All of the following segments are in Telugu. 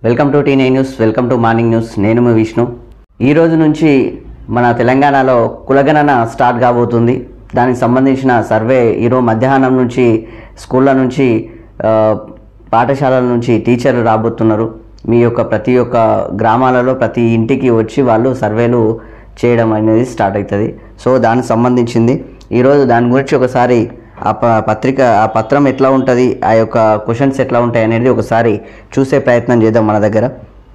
welcome to T nine news welcome to morning news నేను మీ విష్ణు ఈ రోజు నుంచి మన తెలంగాణలో కులగణన స్టార్ట్ కాబోతుంది దానికి సంబంధించిన సర్వే ఈరోజు మధ్యాహ్నం నుంచి స్కూళ్ళ నుంచి ఆ, పాఠశాలల నుంచి టీచర్లు రాబోతున్నారు మీ యొక్క ప్రతి ఒక్క గ్రామాలలో ప్రతి ఇంటికి వచ్చి వాళ్ళు సర్వేలు చేయడం అనేది స్టార్ట్ అవుతుంది సో దానికి సంబంధించింది ఈరోజు దాని గురించి ఒకసారి ఆ ప- పత్రిక ఆ పత్రం ఎట్లా ఉంటుంది ఆ యొక్క క్వశ్చన్స్ ఎట్లా ఉంటాయి అనేది ఒకసారి చూసే ప్రయత్నం చేద్దాం మన దగ్గర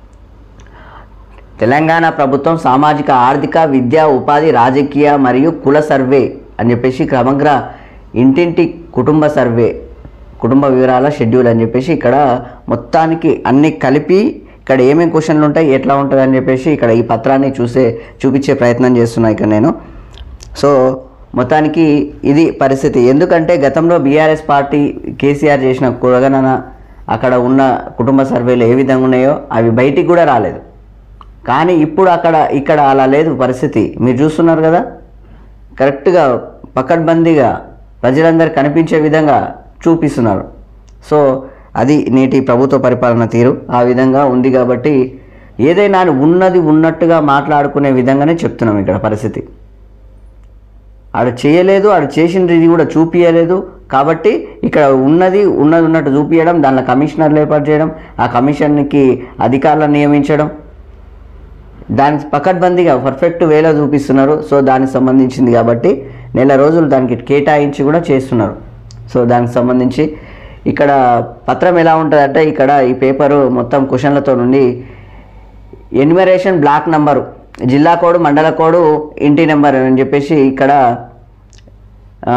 తెలంగాణ ప్రభుత్వం సామాజిక ఆర్థిక విద్యా ఉపాధి రాజకీయ మరియు కుల సర్వే అని చెప్పేసి క్రమంగా ఇంటింటి కుటుంబ సర్వే కుటుంబ వివరాల షెడ్యూల్ అని చెప్పేసి ఇక్కడ మొత్తానికి అన్ని కలిపి ఇక్కడ ఏమేమి క్వశ్చన్లు ఉంటాయి ఎట్లా ఉంటుంది అని చెప్పేసి ఇక్కడ ఈ పత్రాన్ని చూసే చూపించే ప్రయత్నం చేస్తున్నా ఇక్కడ నేను సో మొత్తానికి ఇది పరిస్థితి ఎందుకంటే గతంలో బీఆర్ఎస్ పార్టీ కేసీఆర్ చేసిన కులగణన అక్కడ ఉన్న కుటుంబ సర్వేలు ఏ విధంగా ఉన్నాయో అవి బయటికి కూడా రాలేదు కానీ ఇప్పుడు అక్కడ ఇక్కడ అలా లేదు పరిస్థితి మీరు చూస్తున్నారు కదా కరెక్ట్గా పకడ్బందీగా ప్రజలందరూ కనిపించే విధంగా చూపిస్తున్నారు సో అది నేటి ప్రభుత్వ పరిపాలన తీరు ఆ విధంగా ఉంది కాబట్టి ఏదైనా ఉన్నది ఉన్నట్టుగా మాట్లాడుకునే విధంగానే చెప్తున్నాం ఇక్కడ పరిస్థితి ఆడ చేయలేదు ఆడ చేసింది ఇది కూడా చూపించలేదు కాబట్టి ఇక్కడ ఉన్నది ఉన్నది ఉన్నట్టు చూపించడం దానిలో కమిషనర్లు ఏర్పాటు చేయడం ఆ కమిషన్కి అధికారులను నియమించడం దానికి పకడ్బందీగా పర్ఫెక్ట్ వేలో చూపిస్తున్నారు సో దానికి సంబంధించింది కాబట్టి నెల రోజులు దానికి కేటాయించి కూడా చేస్తున్నారు సో దానికి సంబంధించి ఇక్కడ పత్రం ఎలా ఉంటుందంటే ఇక్కడ ఈ పేపరు మొత్తం క్వశ్చన్లతో నుండి ఎన్యుమరేషన్ బ్లాక్ నంబరు జిల్లా కోడ్ మండల కోడ్ ఇంటి నెంబర్ అని చెప్పేసి ఇక్కడ ఆ,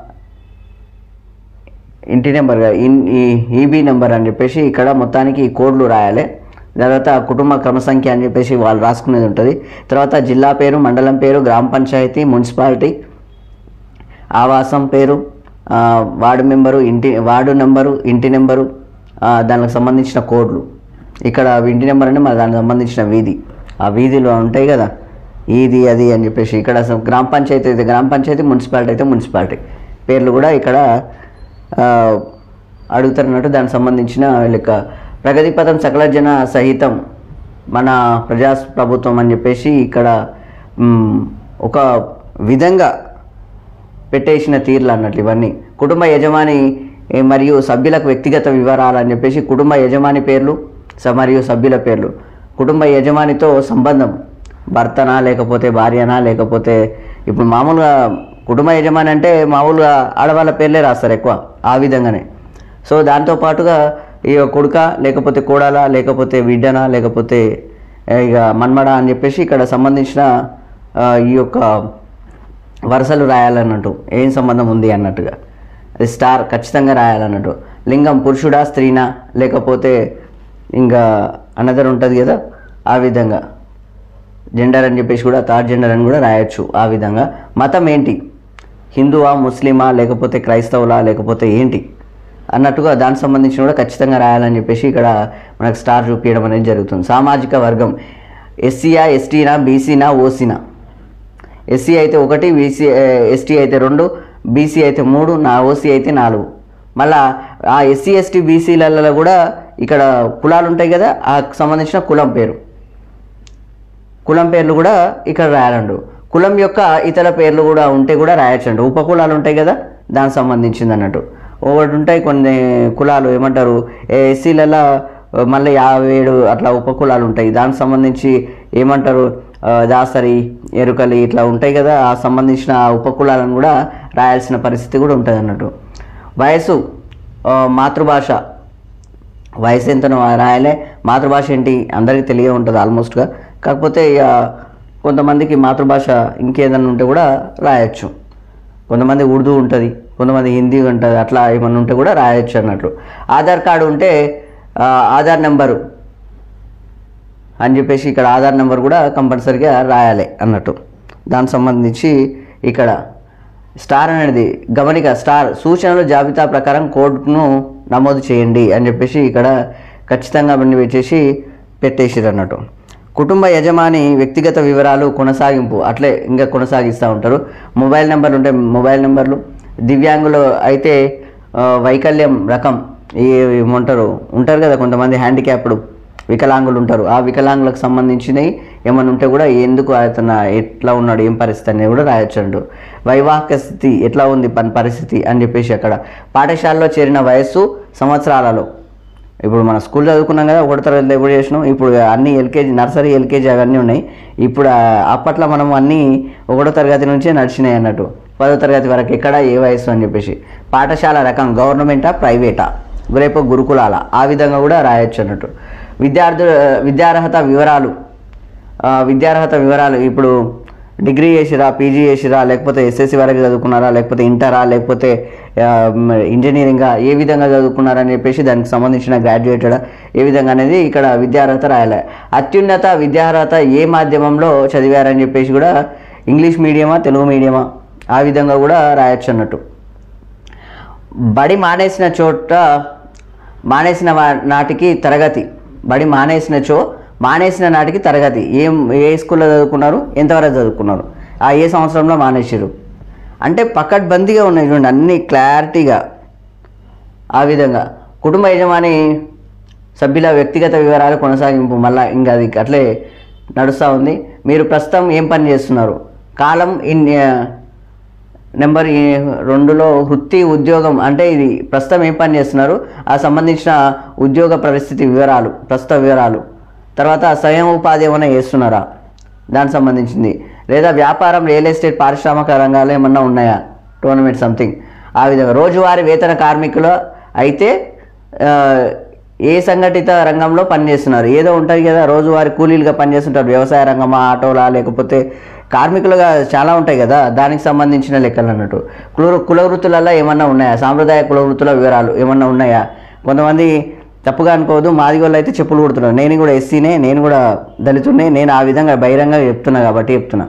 ఇంటి నెంబర్ కాదు, ఇన్ ఈ ఈబీ నెంబర్ అని చెప్పేసి ఇక్కడ మొత్తానికి ఈ కోడ్లు రాయాలి తర్వాత కుటుంబ క్రమ సంఖ్య అని చెప్పేసి వాళ్ళు రాసుకునేది ఉంటుంది తర్వాత జిల్లా పేరు మండలం పేరు గ్రామ పంచాయతీ మున్సిపాలిటీ ఆవాసం పేరు ఆ, వార్డు మెంబరు ఇంటి వార్డు నెంబరు ఇంటి నెంబరు ఆ, దానికి సంబంధించిన కోడ్లు ఇక్కడ ఇంటి నెంబర్ అంటే మన దానికి సంబంధించిన వీధి ఆ వీధిలో ఉంటాయి కదా ఇది అది అని చెప్పేసి ఇక్కడ అసలు గ్రామ పంచాయతీ అయితే గ్రామ పంచాయతీ మున్సిపాలిటీ అయితే మున్సిపాలిటీ పేర్లు కూడా ఇక్కడ ఆ, అడుగుతున్నట్టు దానికి సంబంధించిన లెక్క ప్రగతి పథం సకల జన సహితం మన ప్రజా ప్రభుత్వం అని చెప్పేసి ఇక్కడ మ్, ఒక విధంగా పెట్టేసిన తీర్లు అన్నట్లు ఇవన్నీ కుటుంబ యజమాని ఏ, మరియు సభ్యులకు వ్యక్తిగత వివరాలు అని చెప్పేసి కుటుంబ యజమాని పేర్లు స- మరియు సభ్యుల పేర్లు కుటుంబ యజమానితో సంబంధం భర్తనా లేకపోతే భార్యనా లేకపోతే ఇప్పుడు మామూలుగా కుటుంబ యజమాని అంటే మామూలుగా ఆడవాళ్ళ పేర్లే రాస్తారు ఎక్కువ ఆ విధంగానే సో దాంతో పాటుగా ఈ కొడుక లేకపోతే కోడల లేకపోతే బిడ్డనా లేకపోతే ఏ, ఇక మన్మడ అని చెప్పేసి ఇక్కడ సంబంధించిన ఆ, ఈ యొక్క వరుసలు రాయాలన్నట్టు ఏం సంబంధం ఉంది అన్నట్టుగా అది స్టార్ ఖచ్చితంగా రాయాలన్నట్టు లింగం పురుషుడా స్త్రీనా లేకపోతే ఇంకా అనదర్ ఉంటుంది కదా ఆ విధంగా జెండర్ అని చెప్పేసి కూడా థర్డ్ జెండర్ అని కూడా రాయొచ్చు ఆ విధంగా మతం ఏంటి హిందువా ముస్లిమా లేకపోతే క్రైస్తవులా లేకపోతే ఏంటి అన్నట్టుగా దానికి సంబంధించిన కూడా ఖచ్చితంగా రాయాలని చెప్పేసి ఇక్కడ మనకు స్టార్ చూపించడం అనేది జరుగుతుంది సామాజిక వర్గం ఎస్సీయా ఎస్టీనా బీసీనా ఓసీనా ఎస్సీ అయితే ఒకటి బీసీ ఎస్టీ అయితే రెండు బీసీ అయితే మూడు నా ఓసీ అయితే నాలుగు మళ్ళా ఆ ఎస్సీ ఎస్టీ బీసీలలో కూడా ఇక్కడ కులాలు ఉంటాయి కదా ఆ సంబంధించిన కులం పేరు కులం పేర్లు కూడా ఇక్కడ రాయాలండు కులం యొక్క ఇతర పేర్లు కూడా ఉంటే కూడా రాయొచ్చండి ఉపకులాలు ఉంటాయి కదా దానికి సంబంధించింది అన్నట్టు ఒకటి ఉంటాయి కొన్ని కులాలు ఏమంటారు ఎస్సీలలో మళ్ళీ యాభై ఏడు అట్లా ఉపకులాలు ఉంటాయి దానికి సంబంధించి ఏమంటారు ఆ, దాసరి ఎరుకలి ఇట్లా ఉంటాయి కదా ఆ సంబంధించిన ఆ ఉపకులాలను కూడా రాయాల్సిన పరిస్థితి కూడా ఉంటుంది అన్నట్టు వయసు ఆ, మాతృభాష వయసు ఎంతనో రాయాలి మాతృభాష ఏంటి అందరికీ తెలియ ఉంటుంది ఆల్మోస్ట్గా కాకపోతే ఇక కొంతమందికి మాతృభాష ఇంకేదైనా ఉంటే కూడా రాయొచ్చు కొంతమంది ఉర్దూ ఉంటుంది కొంతమంది హిందీ ఉంటుంది అట్లా ఏమన్నా ఉంటే కూడా రాయొచ్చు అన్నట్లు ఆధార్ కార్డు ఉంటే ఆ, ఆధార్ నెంబరు అని చెప్పేసి ఇక్కడ ఆధార్ నెంబర్ కూడా కంపల్సరీగా రాయాలి అన్నట్టు దానికి సంబంధించి ఇక్కడ స్టార్ అనేది గమనిక స్టార్ సూచనలు జాబితా ప్రకారం కోడ్ను నమోదు చేయండి అని చెప్పేసి ఇక్కడ ఖచ్చితంగా అవన్నీ పెట్టేసి పెట్టేసిరు అన్నట్టు కుటుంబ యజమాని వ్యక్తిగత వివరాలు కొనసాగింపు అట్లే ఇంకా కొనసాగిస్తూ ఉంటారు మొబైల్ నెంబర్లు ఉంటాయి మొబైల్ నెంబర్లు దివ్యాంగులు అయితే ఆ, వైకల్యం రకం ఈ ఏమంటారు ఉంటారు కదా కొంతమంది హ్యాండిక్యాప్డ్ వికలాంగులు ఉంటారు ఆ వికలాంగులకు సంబంధించినవి ఏమైనా ఉంటే కూడా ఎందుకు అతను ఎట్లా ఉన్నాడు ఏం పరిస్థితి అనేది కూడా రాయొచ్చు అంటూ వైవాహిక స్థితి ఎట్లా ఉంది పని పరిస్థితి అని చెప్పేసి అక్కడ పాఠశాలలో చేరిన వయస్సు సంవత్సరాలలో ఇప్పుడు మన స్కూల్ చదువుకున్నాం కదా ఒకటి తరగతి ఎప్పుడు చేసినాం ఇప్పుడు అన్ని ఎల్కేజీ నర్సరీ ఎల్కేజీ అవన్నీ ఉన్నాయి ఇప్పుడు ఆ, అప్పట్లో మనం అన్నీ ఒకటో తరగతి నుంచే నడిచినాయి అన్నట్టు పదో తరగతి వరకు ఎక్కడ ఏ వయసు అని చెప్పేసి పాఠశాల రకం గవర్నమెంటా ప్రైవేటా రేపు గురుకులాల ఆ విధంగా కూడా రాయొచ్చు అన్నట్టు విద్యార్థుల విద్యార్హత వివరాలు ఆ, విద్యార్హత వివరాలు ఇప్పుడు డిగ్రీ చేసిరా పీజీ చేసిరా లేకపోతే ఎస్ఎస్సి వరకు చదువుకున్నారా లేకపోతే ఇంటరా లేకపోతే ఆ, మ- ఇంజనీరింగా ఏ విధంగా చదువుకున్నారా అని చెప్పేసి దానికి సంబంధించిన గ్రాడ్యుయేటెడ్ ఏ విధంగా అనేది ఇక్కడ విద్యార్హత రాయాలి అత్యున్నత విద్యార్హత ఏ మాధ్యమంలో చదివారని చెప్పేసి కూడా ఇంగ్లీష్ మీడియమా తెలుగు మీడియమా ఆ విధంగా కూడా రాయొచ్చు అన్నట్టు బడి మానేసిన చోట మానేసిన వా- నాటికి తరగతి బడి మానేసిన చో మానేసిన నాటికి తరగతి ఏం ఏ స్కూల్లో చదువుకున్నారు ఎంతవరకు చదువుకున్నారు ఆ ఏ సంవత్సరంలో మానేసారు అంటే పకడ్బందీగా ఉన్నాయి చూడండి అన్నీ క్లారిటీగా ఆ విధంగా కుటుంబ యజమాని సభ్యుల వ్యక్తిగత వివరాలు కొనసాగింపు మళ్ళీ ఇంకా అది అట్లే నడుస్తూ ఉంది మీరు ప్రస్తుతం ఏం పని చేస్తున్నారు కాలం ఇన్ నెంబర్ ఈ రెండులో వృత్తి ఉద్యోగం అంటే ఇది ప్రస్తుతం ఏం పని చేస్తున్నారు ఆ సంబంధించిన ఉద్యోగ పరిస్థితి వివరాలు ప్రస్తుత వివరాలు తర్వాత స్వయం ఉపాధి ఏమైనా చేస్తున్నారా దానికి సంబంధించింది లేదా వ్యాపారం రియల్ ఎస్టేట్ పారిశ్రామిక రంగాలు ఏమన్నా ఉన్నాయా టోర్నమెంట్ సంథింగ్ ఆ విధంగా రోజువారీ వేతన కార్మికులు అయితే ఆ, ఏ సంఘటిత రంగంలో పనిచేస్తున్నారు ఏదో ఉంటుంది కదా రోజువారీ కూలీలుగా పనిచేస్తుంటారు వ్యవసాయ రంగమా ఆటోలా లేకపోతే కార్మికులుగా చాలా ఉంటాయి కదా దానికి సంబంధించిన లెక్కలు అన్నట్టు కుల కుల వృత్తులలో ఏమన్నా ఉన్నాయా సాంప్రదాయ కుల వృత్తుల వివరాలు ఏమన్నా ఉన్నాయా కొంతమంది తప్పుగా అనుకోవద్దు మాది వాళ్ళు అయితే చెప్పులు కుడుతున్నారు నేను కూడా ఎస్సీనే నేను కూడా దళితున్నే నేను ఆ విధంగా బహిరంగ చెప్తున్నా కాబట్టి చెప్తున్నా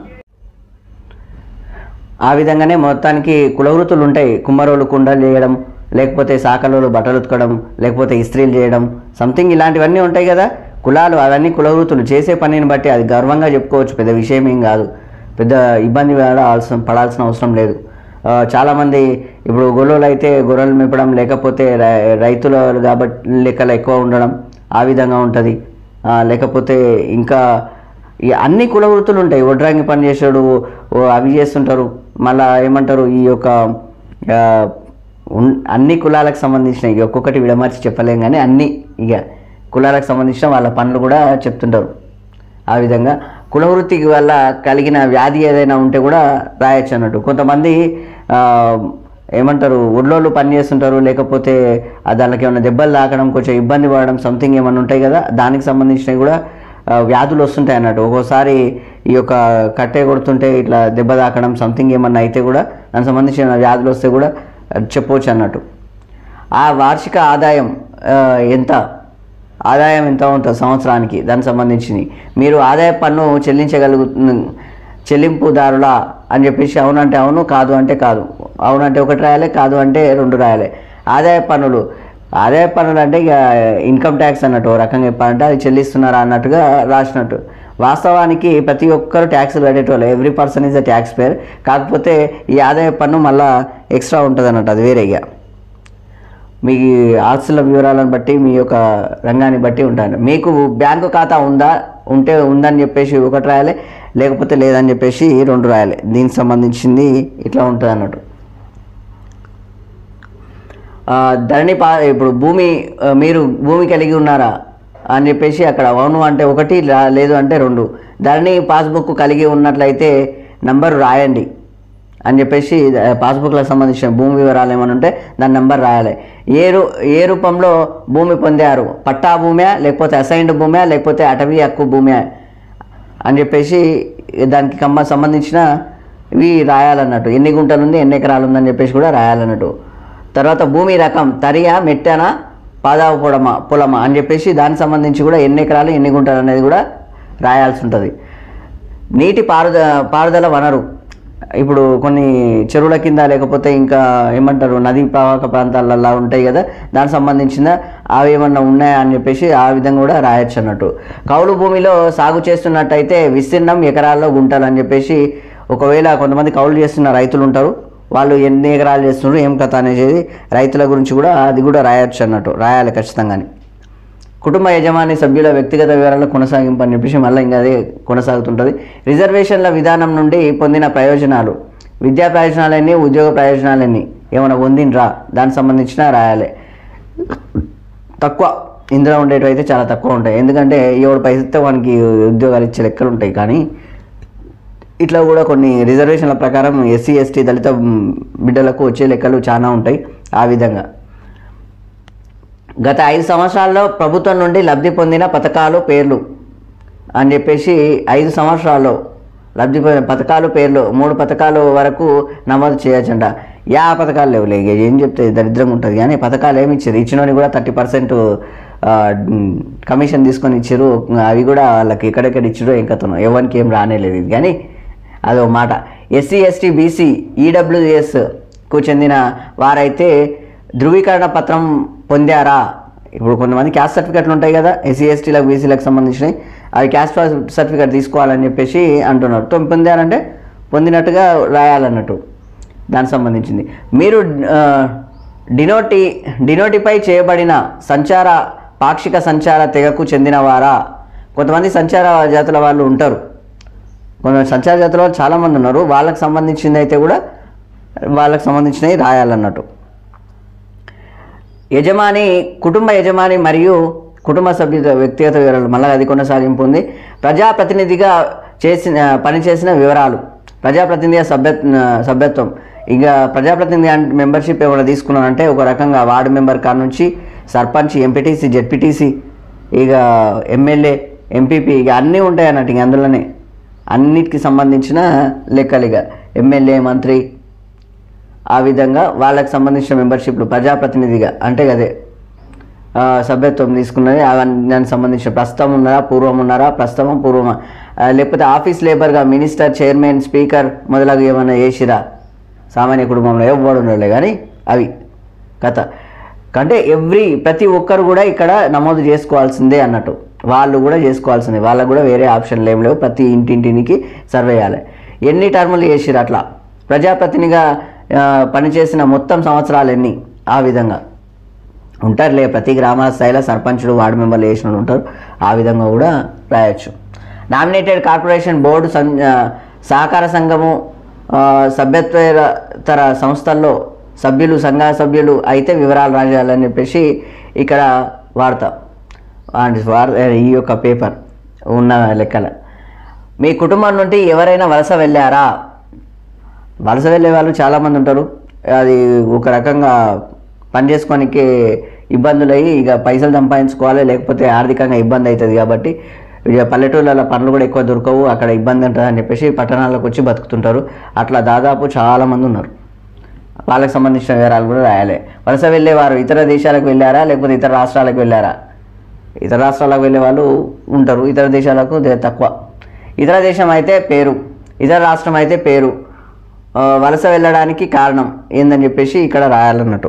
ఆ విధంగానే మొత్తానికి కులవృత్తులు ఉంటాయి కుమ్మరోలు కుండలు చేయడం లేకపోతే సాకలోలు బట్టలు ఉతకడం లేకపోతే ఇస్త్రీలు చేయడం సంథింగ్ ఇలాంటివన్నీ ఉంటాయి కదా కులాలు అవన్నీ కులవృత్తులు చేసే పనిని బట్టి అది గర్వంగా చెప్పుకోవచ్చు పెద్ద విషయం ఏం కాదు పెద్ద ఇబ్బంది పడాల్సిన పడాల్సిన అవసరం లేదు ఆ, చాలామంది ఇప్పుడు గొర్రెలు అయితే గొర్రెలు మెప్పడం లేకపోతే రై- రైతుల కాబట్టి లెక్కలు ఎక్కువ ఉండడం ఆ విధంగా ఉంటుంది ఆ, లేకపోతే ఇంకా ఈ అన్ని కుల వృత్తులు ఉంటాయి వడ్రాంగి పని చేసాడు ఓ అవి చేస్తుంటారు మళ్ళా ఏమంటారు ఈ యొక్క ఆ, ఉన్- అన్ని కులాలకు సంబంధించిన ఇక ఒక్కొక్కటి విడమర్చి చెప్పలేం కానీ అన్ని ఇక కులాలకు సంబంధించిన వాళ్ళ పనులు కూడా చెప్తుంటారు ఆ విధంగా కులవృత్తికి వల్ల కలిగిన వ్యాధి ఏదైనా ఉంటే కూడా రాయొచ్చు అన్నట్టు కొంతమంది ఆ, ఏమంటారు ఒళ్ళోళ్ళు పని చేస్తుంటారు లేకపోతే ఆ దానికి ఏమైనా దెబ్బలు తాకడం కొంచెం ఇబ్బంది పడడం సంథింగ్ ఏమైనా ఉంటాయి కదా దానికి సంబంధించినవి కూడా ఆ, వ్యాధులు వస్తుంటాయి అన్నట్టు ఒక్కోసారి ఈ యొక్క కట్టె కొడుతుంటే ఇట్లా దెబ్బ తాకడం సంథింగ్ ఏమన్నా అయితే కూడా దానికి సంబంధించిన వ్యాధులు వస్తే కూడా చెప్పవచ్చు అన్నట్టు ఆ వార్షిక ఆదాయం ఆ, ఎంత ఆదాయం ఎంత ఉంటుంది సంవత్సరానికి దానికి సంబంధించింది మీరు ఆదాయ పన్ను చెల్లించగలుగు చెల్లింపుదారులా అని చెప్పేసి అవునంటే అవును కాదు అంటే కాదు అవునంటే ఒకటి రాయాలి కాదు అంటే రెండు రాయాలి ఆదాయ పన్నులు ఆదాయ పన్నులు అంటే ఇక ఇన్కమ్ ట్యాక్స్ అన్నట్టు ఓ రకంగా చెప్పాలంటే అది చెల్లిస్తున్నారా అన్నట్టుగా రాసినట్టు వాస్తవానికి ప్రతి ఒక్కరు ట్యాక్స్లు కట్టేటోళ్ళు every person is a tax payer కాకపోతే ఈ ఆదాయ పన్ను మళ్ళీ ఎక్స్ట్రా ఉంటుంది అన్నట్టు అది వేరే ఇక మీ ఆస్తుల వివరాలను బట్టి మీ యొక్క రంగాన్ని బట్టి ఉంటాను మీకు బ్యాంకు ఖాతా ఉందా ఉంటే ఉందని చెప్పేసి ఒకటి రాయాలి లేకపోతే లేదని చెప్పేసి రెండు రాయాలి దీనికి సంబంధించింది ఇట్లా ఉంటుంది అన్నట్టు ఆ, ధరణి పా ఇప్పుడు భూమి ఆ, మీరు భూమి కలిగి ఉన్నారా అని చెప్పేసి అక్కడ అవును అంటే ఒకటి లా- లేదు అంటే రెండు ధరణి పాస్బుక్ కలిగి ఉన్నట్లయితే నంబర్ రాయండి అని చెప్పేసి ఆ, పాస్బుక్లకు సంబంధించిన భూమి వివరాలు ఏమైనా ఉంటే దాని నెంబర్ రాయాలి ఏ రూ ఏ రూపంలో భూమి పొందారు పట్టా భూమే లేకపోతే అసైన్డ్ భూమే లేకపోతే అటవీ హక్కు భూమే అని చెప్పేసి దానికి కమ్మ సంబంధించిన ఇవి రాయాలన్నట్టు ఎన్ని గుంటలు ఉంది ఎన్ని ఎకరాలు ఉందని చెప్పేసి కూడా రాయాలన్నట్టు తర్వాత భూమి రకం తరియా మెట్టనా పాదావు పొడమా పొలమా అని చెప్పేసి దానికి సంబంధించి కూడా ఎన్ని ఎకరాలు ఎన్ని గుంటలు అనేది కూడా రాయాల్సి ఉంటుంది నీటి పారుద పారుదల వనరు ఇప్పుడు కొన్ని చెరువుల కింద లేకపోతే ఇంకా ఏమంటారు నదీ ప్రవాహక ప్రాంతాలల్లో ఉంటాయి కదా దానికి సంబంధించిన అవి ఏమన్నా ఉన్నాయా అని చెప్పేసి ఆ విధంగా కూడా రాయొచ్చు అన్నట్టు కౌలు భూమిలో సాగు చేస్తున్నట్టయితే విస్తీర్ణం ఎకరాల్లో గుంటలు అని చెప్పేసి ఒకవేళ కొంతమంది కౌలు చేస్తున్న రైతులు ఉంటారు వాళ్ళు ఎన్ని ఎకరాలు చేస్తున్నారు ఏం కథ అనేది రైతుల గురించి కూడా అది కూడా రాయొచ్చు అన్నట్టు రాయాలి ఖచ్చితంగాని కుటుంబ యజమాని సభ్యుల వ్యక్తిగత వివరాల కొనసాగింపు అని చెప్పేసి మళ్ళీ ఇంకా అదే కొనసాగుతుంటుంది రిజర్వేషన్ల విధానం నుండి పొందిన ప్రయోజనాలు విద్యా ప్రయోజనాలన్నీ ఉద్యోగ ప్రయోజనాలన్నీ ఏమైనా పొందినరా దానికి సంబంధించిన రాయాలి తక్కువ ఇందులో ఉండేటివి అయితే చాలా తక్కువ ఉంటాయి ఎందుకంటే ఎవడు పైసతో వానికి ఉద్యోగాలు ఇచ్చే లెక్కలు ఉంటాయి కానీ ఇట్లా కూడా కొన్ని రిజర్వేషన్ల ప్రకారం ఎస్సీ ఎస్టీ దళిత మ్, బిడ్డలకు వచ్చే లెక్కలు చాలా ఉంటాయి ఆ విధంగా గత ఐదు సంవత్సరాల్లో ప్రభుత్వం నుండి లబ్ధి పొందిన పథకాలు పేర్లు అని చెప్పేసి ఐదు సంవత్సరాల్లో లబ్ధి పొందిన పథకాలు పేర్లు మూడు పథకాలు వరకు నమోదు చేయొచ్చంట యా పథకాలు లేవులే ఇక ఏం చెప్తే దరిద్రంగా ఉంటుంది కానీ పథకాలు ఏమి ఇచ్చారు ఇచ్చినోని కూడా థర్టీ పర్సెంట్ కమిషన్ తీసుకొని ఇచ్చారు అవి కూడా వాళ్ళకి ఎక్కడెక్కడ ఇచ్చారో ఏం కథను ఎవరికి ఏం రానేలేదు ఇది కానీ అదో మాట ఎస్సీ ఎస్టీ బీసీ ఈడబ్ల్యూఎస్కు చెందిన వారైతే ధృవీకరణ పత్రం పొందారా ఇప్పుడు కొంతమంది క్యాస్ట్ సర్టిఫికెట్లు ఉంటాయి కదా ఎస్సీ ఎస్టీలకు బీసీలకు సంబంధించినవి అవి క్యాస్ట్ సర్టిఫికెట్ తీసుకోవాలని చెప్పేసి అంటున్నారు తో పొందారంటే పొందినట్టుగా రాయాలన్నట్టు దానికి సంబంధించింది మీరు ఆ, డినోటి డినోటిపై చేయబడిన సంచార పాక్షిక సంచార తెగకు చెందినవారా కొంతమంది సంచార జాతుల వాళ్ళు ఉంటారు కొంత సంచార జాతుల వాళ్ళు చాలామంది ఉన్నారు వాళ్ళకి సంబంధించింది అయితే కూడా వాళ్ళకి సంబంధించినవి రాయాలన్నట్టు యజమాని కుటుంబ యజమాని మరియు కుటుంబ సభ్యుల వ్యక్తిగత వివరాలు మళ్ళీ అది కొనసాగింపు ఉంది ప్రజాప్రతినిధిగా చేసిన పనిచేసిన వివరాలు ప్రజాప్రతినిధి సభ్య సభ్యత్వం ఇక ప్రజాప్రతినిధి మెంబర్షిప్ ఏమైనా తీసుకున్నానంటే ఒక రకంగా వార్డు మెంబర్ కాడ నుంచి సర్పంచ్ ఎంపీటీసీ జెడ్పీటీసీ ఇక ఎమ్మెల్యే ఎంపీపీ ఇక అన్నీ ఉంటాయి అన్నట్టు ఇక అందులోనే అన్నిటికి సంబంధించిన లెక్కలు ఇక ఎమ్మెల్యే మంత్రి ఆ విధంగా వాళ్ళకి సంబంధించిన మెంబర్షిప్లు ప్రజాప్రతినిధిగా అంటే అదే ఆ, సభ్యత్వం తీసుకున్నది అవన్నీ దానికి సంబంధించిన ప్రస్తుతం ఉన్నారా పూర్వం ఉన్నారా ప్రస్తుతం పూర్వమా ఆ, లేకపోతే ఆఫీస్ లేబర్గా మినిస్టర్ చైర్మన్ స్పీకర్ మొదలగు ఏమైనా చేసిరా సామాన్య కుటుంబంలో ఎవరు ఉండలే కానీ అవి కథ అంటే ఎవ్రీ ప్రతి ఒక్కరు కూడా ఇక్కడ నమోదు చేసుకోవాల్సిందే అన్నట్టు వాళ్ళు కూడా చేసుకోవాల్సిందే వాళ్ళకు కూడా వేరే ఆప్షన్లు ఏం లేవు ప్రతి ఇంటింటినికి సర్వే చేయాలి ఎన్ని టర్ములు చేసిరు అట్లా ప్రజాప్రతినిధిగా ఆ, పనిచేసిన మొత్తం సంవత్సరాలు ఎన్ని ఆ విధంగా ఉంటారులే ప్రతి గ్రామాల స్థాయిలో సర్పంచులు వార్డు మెంబర్లు వేసిన వాళ్ళు ఉంటారు ఆ విధంగా కూడా రాయొచ్చు నామినేటెడ్ కార్పొరేషన్ బోర్డు సం ఆ, సహకార సంఘము ఆ, సభ్యత్వేతర సంస్థల్లో సభ్యులు సంఘ సభ్యులు అయితే వివరాలు రాయాలని చెప్పేసి ఇక్కడ వాడతాం అండ్ వార్ ఈ యొక్క పేపర్ ఉన్న లెక్కల మీ కుటుంబం నుండి ఎవరైనా వలస వెళ్ళారా వలస వెళ్ళే వాళ్ళు చాలామంది ఉంటారు అది ఒక రకంగా పని చేసుకోనికి ఇబ్బందులు అయ్యి ఇక పైసలు సంపాదించుకోవాలి లేకపోతే ఆర్థికంగా ఇబ్బంది అవుతుంది కాబట్టి ఇక పల్లెటూళ్ళలో పనులు కూడా ఎక్కువ దొరకవు అక్కడ ఇబ్బంది ఉంటుంది అని చెప్పేసి పట్టణాలకు వచ్చి బతుకుతుంటారు అట్లా దాదాపు చాలామంది ఉన్నారు వాళ్ళకి సంబంధించిన వివరాలు కూడా రాయాలి వలస వెళ్ళేవారు ఇతర దేశాలకు వెళ్ళారా లేకపోతే ఇతర రాష్ట్రాలకు వెళ్ళారా ఇతర రాష్ట్రాలకు వెళ్ళే వాళ్ళు ఉంటారు ఇతర దేశాలకు దే- తక్కువ ఇతర దేశం అయితే పేరు ఇతర రాష్ట్రం అయితే పేరు ఆ, వలస వెళ్ళడానికి కారణం ఏందని చెప్పేసి ఇక్కడ రాయాలన్నట్టు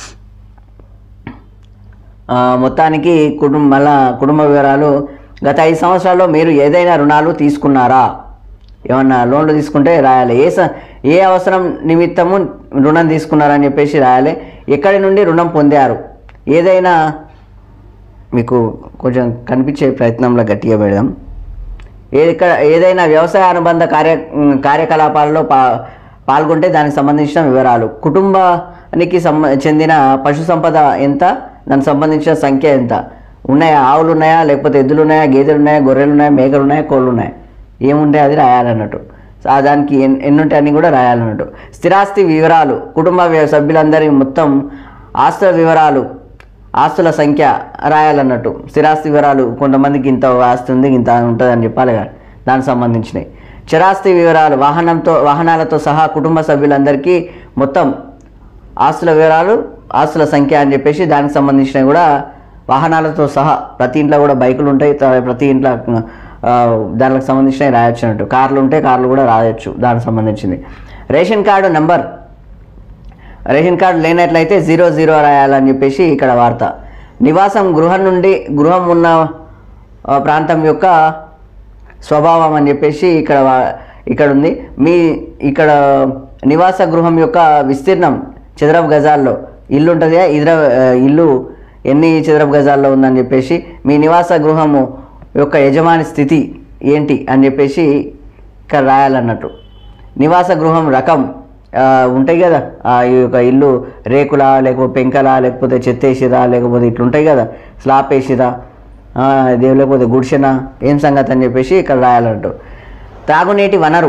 ఆ, మొత్తానికి కుటుంబ మళ్ళా కుటుంబ వివరాలు గత ఐదు సంవత్సరాల్లో మీరు ఏదైనా రుణాలు తీసుకున్నారా ఏమన్నా లోన్లు తీసుకుంటే రాయాలి ఏ స ఏ అవసరం నిమిత్తము రుణం తీసుకున్నారని చెప్పేసి రాయాలి ఎక్కడి నుండి రుణం పొందారు ఏదైనా మీకు కొంచెం కనిపించే ప్రయత్నంలో గట్టిగా పెడదాం ఏది ఇక్కడ ఏదైనా వ్యవసాయ అనుబంధ కార్య కార్యకలాపాలలో పా పాల్గొంటే దానికి సంబంధించిన వివరాలు కుటుంబానికి సంబ చెందిన పశు సంపద ఎంత దానికి సంబంధించిన సంఖ్య ఎంత ఉన్నాయా ఆవులు ఉన్నాయా లేకపోతే ఎద్దులు ఉన్నాయా గేదెలు ఉన్నాయా గొర్రెలు ఉన్నాయా మేకలు ఉన్నాయా కోళ్ళు ఉన్నాయా ఏముంటాయి అది రాయాలన్నట్టు ఆ దానికి ఎన్ ఎన్ని ఉంటాయి అన్ని కూడా రాయాలన్నట్టు స్థిరాస్తి వివరాలు కుటుంబ వ్య- సభ్యులందరి మొత్తం ఆస్తుల వివరాలు ఆస్తుల సంఖ్య రాయాలన్నట్టు స్థిరాస్తి వివరాలు కొంతమందికి ఇంత ఆస్తి ఉంది ఇంత ఉంటుంది అని చెప్పాలి కదా దానికి సంబంధించినవి చరాస్తి వివరాలు వాహనంతో వాహనాలతో సహా కుటుంబ సభ్యులందరికీ మొత్తం ఆస్తుల వివరాలు ఆస్తుల సంఖ్య అని చెప్పేసి దానికి సంబంధించినవి కూడా వాహనాలతో సహా ప్రతి ఇంట్లో కూడా బైకులు ఉంటాయి త- ప్రతి ఇంట్లో ఆ, దానికి సంబంధించినవి రాయొచ్చు అన్నట్టు కార్లు ఉంటే కార్లు కూడా రాయొచ్చు దానికి సంబంధించింది ration card number ration card లేనట్లయితే జీరో జీరో రాయాలని చెప్పేసి ఇక్కడ వార్త నివాసం గృహం నుండి గృహం ఉన్న ఆ, ప్రాంతం యొక్క స్వభావం అని చెప్పేసి ఇక్కడ వా- ఇక్కడ ఉంది మీ ఇక్కడ నివాస గృహం యొక్క విస్తీర్ణం చదరపు గజాల్లో ఇల్లు ఉంటుంది ఇతర ఇల్లు ఎన్ని చదరపు గజాల్లో ఉందని చెప్పేసి మీ నివాస గృహము యొక్క యజమాని స్థితి ఏంటి అని చెప్పేసి ఇక్కడ రాయాలన్నట్టు నివాస గృహం రకం ఆ, ఉంటాయి కదా ఆ, ఈ యొక్క ఇల్లు రేకులా లేకపోతే పెంకలా లేకపోతే చెత్త వేసిరా లేకపోతే ఇట్లుంటాయి కదా స్లాబ్ వేసిరా ఆ, ఇది లేకపోతే గుడిసెనా ఏం సంగతి అని చెప్పేసి ఇక్కడ రాయాలంటూ తాగునీటి వనరు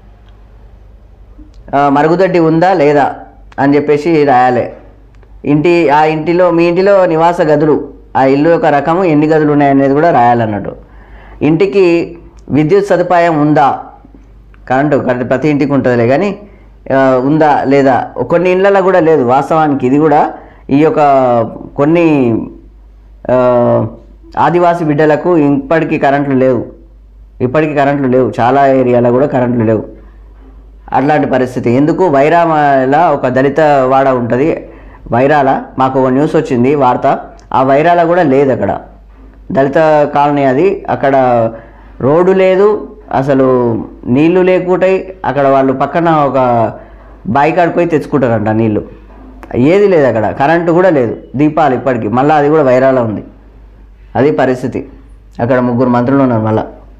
ఆ, మరుగుదొడ్డి ఉందా లేదా అని చెప్పేసి రాయాలి ఇంటి ఆ ఇంటిలో మీ ఇంటిలో నివాస గదులు ఆ ఇల్లు యొక్క రకము ఎన్ని గదులు ఉన్నాయనేది కూడా రాయాలన్నట్టు ఇంటికి విద్యుత్ సదుపాయం ఉందా కరెంటు కరెంటు ప్రతి ఇంటికి ఉంటుందిలే కానీ ఆ, ఉందా లేదా కొన్ని ఇళ్ళలో కూడా లేదు వాస్తవానికి ఇది కూడా ఈ యొక్క కొన్ని ఆ, ఆదివాసి బిడ్డలకు ఇప్పటికీ కరెంట్లు లేవు ఇప్పటికీ కరెంట్లు లేవు చాలా ఏరియాలో కూడా కరెంట్లు లేవు అట్లాంటి పరిస్థితి ఎందుకు వైరాల ఒక దళిత వాడ ఉంటుంది వైరాల మాకు ఒక న్యూస్ వచ్చింది వార్త ఆ వైరాల కూడా లేదు అక్కడ దళిత కాలనీ అది అక్కడ రోడ్డు లేదు అసలు నీళ్లు లేకుంటాయి అక్కడ వాళ్ళు పక్కన ఒక బావి కాడికి పోయి తెచ్చుకుంటారంట నీళ్లు ఏది లేదు అక్కడ కరెంటు కూడా లేదు దీపాలు ఇప్పటికి మళ్ళీ అది కూడా వైరాల ఉంది అది పరిస్థితి అక్కడ ముగ్గురు మంత్రులు ఉన్నారు మళ్ళీ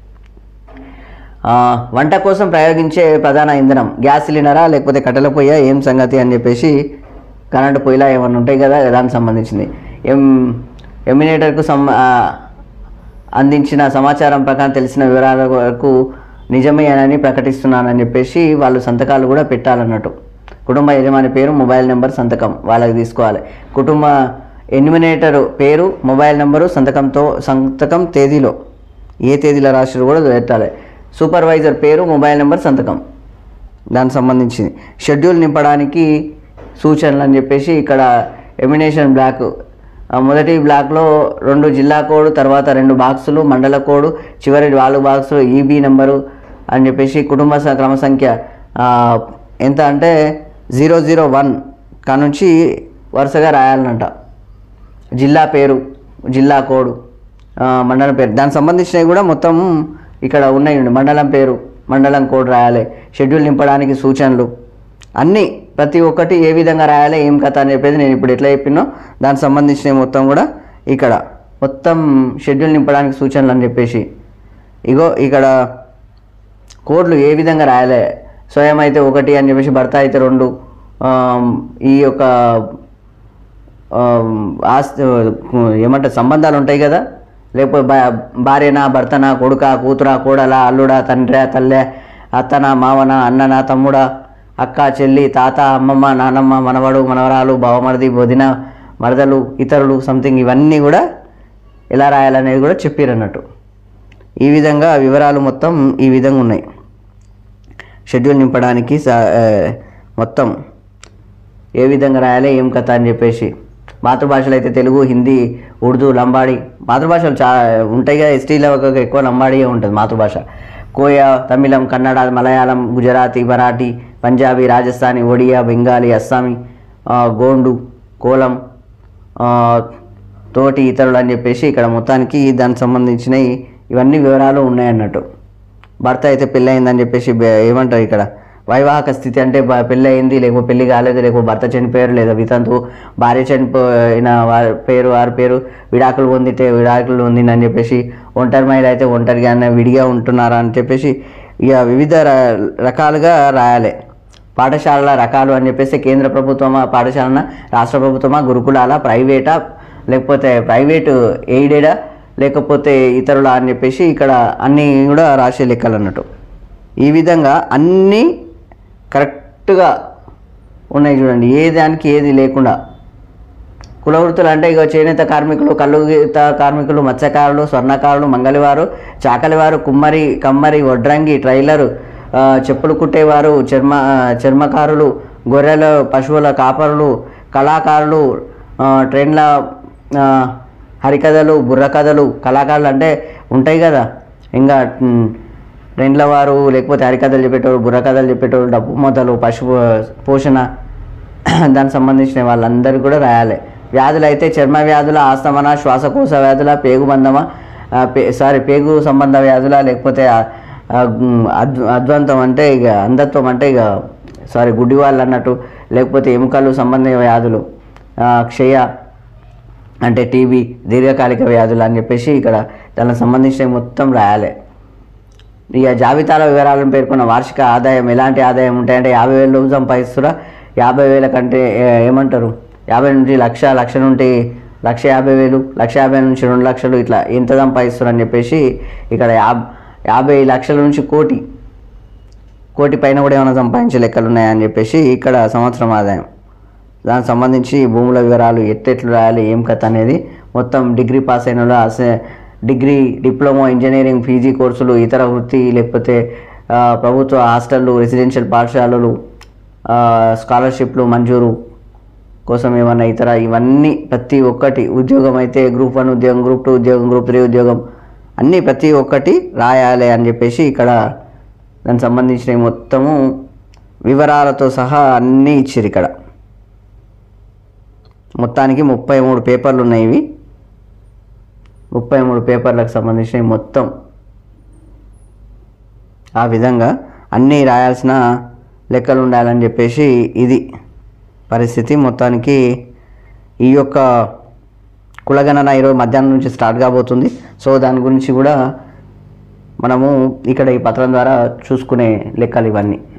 ఆ, వంట కోసం ప్రయోగించే ప్రధాన ఇంధనం గ్యాస్ సిలిండరా లేకపోతే కట్టెల పొయ్య ఏం సంగతి అని చెప్పేసి కరెంటు పొయ్యిలా ఏమన్నా ఉంటాయి కదా దానికి సంబంధించింది ఎం ఎమినేటర్కు సం ఆ, అందించిన సమాచారం ప్రకారం తెలిసిన వివరాల వరకు నిజమేనని ప్రకటిస్తున్నానని చెప్పేసి వాళ్ళు సంతకాలు కూడా పెట్టాలన్నట్టు కుటుంబ యజమాని పేరు మొబైల్ నెంబర్ సంతకం వాళ్ళకి తీసుకోవాలి కుటుంబ ఎన్యుమినేటర్ పేరు మొబైల్ నెంబరు సంతకంతో సంతకం తేదీలో ఏ తేదీలో రాసిరు కూడా పెట్టాలి సూపర్వైజర్ పేరు మొబైల్ నెంబర్ సంతకం దానికి సంబంధించింది షెడ్యూల్ నింపడానికి సూచనలు అని చెప్పేసి ఇక్కడ ఎమినేషన్ బ్లాక్ ఆ మొదటి బ్లాక్లో రెండు జిల్లా కోడ్ తర్వాత రెండు బాక్సులు మండల కోడ్ చివరి నాలుగు బాక్సులు ఈబీ నెంబరు అని చెప్పేసి కుటుంబ స- క్రమ సంఖ్య ఆ, ఎంత అంటే జీరో జీరో వన్ కానుంచి వరుసగా రాయాలనంట జిల్లా పేరు జిల్లా కోడ్ ఆ, మండలం పేరు దానికి సంబంధించినవి కూడా మొత్తం ఇక్కడ ఉన్నాయి మండలం పేరు మండలం కోడ్ రాయాలి షెడ్యూల్ నింపడానికి సూచనలు అన్నీ ప్రతి ఒక్కటి ఏ విధంగా రాయాలి ఏం కథ అని చెప్పేది నేను ఇప్పుడు ఎట్లా చెప్పినో దానికి సంబంధించినవి మొత్తం కూడా ఇక్కడ మొత్తం షెడ్యూల్ నింపడానికి సూచనలు అని చెప్పేసి ఇగో ఇక్కడ కోడ్లు ఏ విధంగా రాయాలి స్వయం అయితే ఒకటి అని చెప్పేసి భర్త అయితే రెండు ఆమ్, ఈ యొక్క ఆమ్, ఆస్తి ఏమంటారు సంబంధాలు ఉంటాయి కదా లేకపోతే భా- భార్యనా భర్తనా కొడుకా కూతురా కోడలా అల్లుడా తండ్రి తల్లె అత్తనా మావనా అన్ననా తమ్ముడా అక్క చెల్లి తాత అమ్మమ్మ నానమ్మ మనవడు మనవరాలు బావమరిది వదిన మరదలు ఇతరులు సంథింగ్ ఇవన్నీ కూడా ఎలా రాయాలనేది కూడా చెప్పారు అన్నట్టు ఈ విధంగా వివరాలు మొత్తం ఈ విధంగా ఉన్నాయి షెడ్యూల్ నింపడానికి సా- ఆ, మొత్తం ఏ విధంగా రాయాలి ఏం కథ అని చెప్పేసి మాతృభాషలు అయితే తెలుగు హిందీ ఉర్దూ లంబాడి మాతృభాషలు చా ఉంటాయి కదా ఎస్టీలో ఎక్కువ లంబాడియే ఉంటుంది మాతృభాష కోయ తమిళం కన్నడ మలయాళం గుజరాతీ మరాఠీ పంజాబీ రాజస్థానీ ఒడియా బెంగాలీ అస్సామీ ఆ, గోండు కోలం ఆ, తోటి ఇతరులు అని చెప్పేసి ఇక్కడ మొత్తానికి దానికి సంబంధించినవి ఇవన్నీ వివరాలు ఉన్నాయన్నట్టు భర్త అయితే పెళ్ళి అయిందని చెప్పేసి బె- ఏమంటారు ఇక్కడ వైవాహిక స్థితి అంటే బ- పెళ్ళి అయింది లేకపోతే పెళ్లి కాలేదు లేకపోతే భర్త చనిపోయారు లేదా వితంతు భార్య చనిపోయిన వారి పేరు వారి పేరు విడాకులు పొందితే విడాకులు పొందిందని చెప్పేసి ఒంటరి మహిళ అయితే ఒంటరిగానే విడిగా ఉంటున్నారా అని చెప్పేసి ఇక వివిధ ర- రకాలుగా రాయాలి పాఠశాలల రకాలు అని చెప్పేసి కేంద్ర ప్రభుత్వమా పాఠశాలన రాష్ట్ర ప్రభుత్వమా గురుకులాల ప్రైవేటా లేకపోతే ప్రైవేటు ఎయిడెడా లేకపోతే ఇతరుల అని చెప్పేసి ఇక్కడ అన్నీ కూడా రాసే లెక్కలు అన్నట్టు ఈ విధంగా అన్నీ కరెక్ట్గా ఉన్నాయి చూడండి ఏ దానికి ఏది లేకుండా కుల వృత్తులు అంటే ఇక చేనేత కార్మికులు కల్లుగీత కార్మికులు మత్స్యకారులు స్వర్ణకారులు మంగళవారు చాకలివారు కుమ్మరి కమ్మరి వడ్రంగి ట్రైలరు ఆ, చెప్పులు కుట్టేవారు చర్మ ఆ, చర్మకారులు గొర్రెల పశువుల కాపరులు కళాకారులు ఆ, ట్రైన్ల ఆ, హరికథలు బుర్రకథలు కళాకారులు అంటే ఉంటాయి కదా ఇంకా ఉమ్, ట్రైన్ల వారు లేకపోతే హరికథలు చెప్పేటోళ్ళు బుర్రకథలు చెప్పేటోళ్ళు డప్పు మొదలు పశువు పోషణ దానికి సంబంధించిన వాళ్ళందరూ కూడా రాయాలి వ్యాధులు అయితే చర్మ వ్యాధుల ఆస్తమన శ్వాసకోశ వ్యాధుల పేగుబంధమ ఆ, పే సారీ పేగు సంబంధ వ్యాధుల లేకపోతే ఆ, ఆ, ఉమ్, అద్ అద్వంతం అంటే ఇక అంధత్వం అంటే ఇక సారీ గుడ్డి వాళ్ళు అన్నట్టు లేకపోతే ఎముకలు సంబంధ వ్యాధులు ఆ, క్షయ అంటే టీబీ దీర్ఘకాలిక వ్యాధులు అని చెప్పేసి ఇక్కడ దానికి సంబంధించిన మొత్తం రాయాలి ఇక జాబితాల వివరాలను పేర్కొన్న వార్షిక ఆదాయం ఎలాంటి ఆదాయం ఉంటాయంటే యాభై వేలు సంపాదిస్తురా యాభై వేల కంటే ఏ- ఏమంటారు యాభై నుంచి లక్ష లక్ష నుండి లక్ష యాభై వేలు లక్ష యాభై నుంచి రెండు లక్షలు ఇట్లా ఎంత సంపాదిస్తారు అని చెప్పేసి ఇక్కడ యాబ్ యాభై లక్షల నుంచి కోటి కోటి పైన కూడా ఏమైనా సంపాదించే లెక్కలు ఉన్నాయని చెప్పేసి ఇక్కడ సంవత్సరం ఆదాయం దానికి సంబంధించి భూముల వివరాలు ఎట్టెట్లు రాయాలి ఏం కథ అనేది మొత్తం డిగ్రీ పాస్ అయిన వాళ్ళు అసే- డిగ్రీ డిప్లొమా ఇంజనీరింగ్ పీజీ కోర్సులు ఇతర వృత్తి లేకపోతే ఆ, ప్రభుత్వ హాస్టళ్ళు రెసిడెన్షియల్ పాఠశాలలు ఆ, స్కాలర్షిప్లు మంజూరు కోసం ఏమన్నా ఇతర ఇవన్నీ ప్రతి ఒక్కటి ఉద్యోగం అయితే గ్రూప్ వన్ ఉద్యోగం గ్రూప్ టూ ఉద్యోగం గ్రూప్ త్రీ ఉద్యోగం అన్నీ ప్రతి ఒక్కటి రాయాలి అని చెప్పేసి ఇక్కడ దానికి సంబంధించిన మొత్తము వివరాలతో సహా అన్నీ ఇచ్చారు ఇక్కడ మొత్తానికి ముప్పై మూడు పేపర్లు ఉన్నాయి ఇవి ముప్పై మూడు పేపర్లకు సంబంధించిన మొత్తం ఆ విధంగా అన్నీ రాయాల్సిన లెక్కలు ఉండాలని చెప్పేసి ఇది పరిస్థితి మొత్తానికి ఈ యొక్క కులగణన ఈరోజు మధ్యాహ్నం నుంచి స్టార్ట్ కాబోతుంది సో దాని గురించి కూడా మనము ఇక్కడ ఈ పత్రం ద్వారా చూసుకునే లెక్కలు ఇవన్నీ